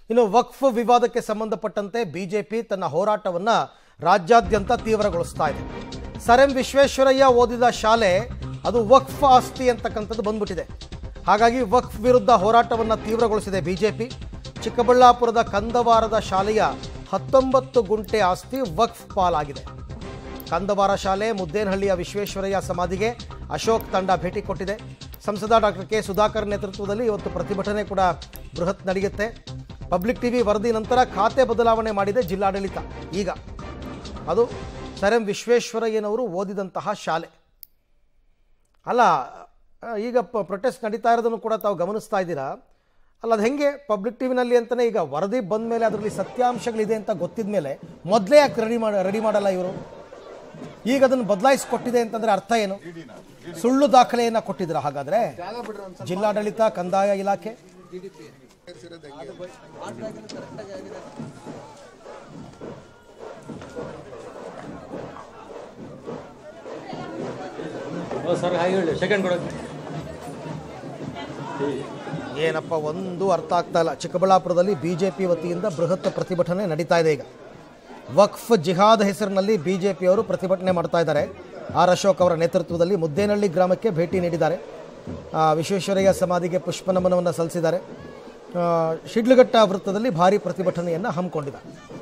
ಇನ್ನು ವಕ್ಫ್ ವಿವಾದಕ್ಕೆ ಸಂಬಂಧಪಟ್ಟಂತೆ ಬಿಜೆಪಿ ತನ್ನ ಹೋರಾಟವನ್ನ ರಾಜ್ಯಾದ್ಯಂತ ತೀವ್ರಗೊಳಿಸ್ತಾ ಇದೆ ಸರ್ ಎಂ ವಿಶ್ವೇಶ್ವರಯ್ಯ ಓದಿದ ಶಾಲೆ ಅದು ವಕ್ಫ್ ಆಸ್ತಿ ಅಂತಕ್ಕಂಥದ್ದು ಬಂದ್ಬಿಟ್ಟಿದೆ ಹಾಗಾಗಿ ವಕ್ಫ್ ವಿರುದ್ಧ ಹೋರಾಟವನ್ನ ತೀವ್ರಗೊಳಿಸಿದೆ ಬಿಜೆಪಿ ಚಿಕ್ಕಬಳ್ಳಾಪುರದ ಕಂದವಾರದ ಶಾಲೆಯ ಹತ್ತೊಂಬತ್ತು ಗುಂಟೆ ಆಸ್ತಿ ವಕ್ಫ್ ಪಾಲಾಗಿದೆ ಕಂದವಾರ ಶಾಲೆ ಮುದ್ದೇನಹಳ್ಳಿಯ ವಿಶ್ವೇಶ್ವರಯ್ಯ ಸಮಾಧಿಗೆ ಅಶೋಕ್ ತಂಡ ಭೇಟಿ ಕೊಟ್ಟಿದೆ ಸಂಸದ ಡಾಕ್ಟರ್ ಕೆ ಸುಧಾಕರ್ ನೇತೃತ್ವದಲ್ಲಿ ಇವತ್ತು ಪ್ರತಿಭಟನೆ ಕೂಡ ಬೃಹತ್ ನಡೆಯುತ್ತೆ ಪಬ್ಲಿಕ್ ಟಿವಿ ವರದಿ ನಂತರ ಖಾತೆ ಬದಲಾವಣೆ ಮಾಡಿದೆ ಜಿಲ್ಲಾಡಳಿತ ಈಗ ಅದು ಸರ್ ಎಂ ವಿಶ್ವೇಶ್ವರಯ್ಯನವರು ಓದಿದಂತಹ ಶಾಲೆ ಅಲ್ಲ ಆ, ಈಗ ಪ್ರೊಟೆಸ್ಟ್ ನಡೀತಾ ಇರೋದನ್ನು ಕೂಡ ತಾವು ಗಮನಿಸ್ತಾ ಇದ್ದೀರಾ ಅಲ್ಲ ಅದು ಹೆಂಗೆ ಪಬ್ಲಿಕ್ ಟಿವಿನಲ್ಲಿ ಅಂತಲೇ ಈಗ ವರದಿ ಬಂದ ಮೇಲೆ ಅದರಲ್ಲಿ ಸತ್ಯಾಂಶಗಳಿದೆ ಅಂತ ಗೊತ್ತಿದ ಮೇಲೆ ಮೊದಲೇ ಯಾಕೆ ರೆಡಿ ಮಾಡಿ ರೆಡಿ ಮಾಡಲ್ಲ ಇವರು ಈಗ ಅದನ್ನು ಬದಲಾಯಿಸಿಕೊಟ್ಟಿದೆ ಅಂತಂದ್ರೆ ಅರ್ಥ ಏನು ಸುಳ್ಳು ದಾಖಲೆಯನ್ನ ಕೊಟ್ಟಿದ್ರ ಹಾಗಾದ್ರೆ ಜಿಲ್ಲಾಡಳಿತ ಕಂದಾಯ ಇಲಾಖೆ ಸರ್ ಹಾಗೆ ಹೇಳಿ ಸೆಕೆಂಡ್ ಕೊಡೋಕೆ ಏನಪ್ಪ ಒಂದು ಅರ್ಥ ಆಗ್ತಾ ಇಲ್ಲ ಚಿಕ್ಕಬಳ್ಳಾಪುರದಲ್ಲಿ ಬಿಜೆಪಿ ವತಿಯಿಂದ ಬೃಹತ್ ಪ್ರತಿಭಟನೆ ನಡೀತಾ ಇದೆ ಈಗ ವಕ್ಫ್ ಜಿಹಾದ್ ಹೆಸರಿನಲ್ಲಿ ಬಿಜೆಪಿಯವರು ಪ್ರತಿಭಟನೆ ಮಾಡ್ತಾ ಇದ್ದಾರೆ ಆರ್ ಅಶೋಕ್ ಅವರ ನೇತೃತ್ವದಲ್ಲಿ ಮುದ್ದೇನಹಳ್ಳಿ ಗ್ರಾಮಕ್ಕೆ ಭೇಟಿ ನೀಡಿದ್ದಾರೆ ಆ, ವಿಶ್ವೇಶ್ವರಯ್ಯ ಸಮಾಧಿಗೆ ಪುಷ್ಪ ನಮನವನ್ನು ಸಲ್ಲಿಸಿದ್ದಾರೆ ಆ, ಶಿಡ್ಲಘಟ್ಟ ವೃತ್ತದಲ್ಲಿ ಭಾರಿ ಪ್ರತಿಭಟನೆಯನ್ನು ಹಮ್ಮಿಕೊಂಡಿದ್ದಾರೆ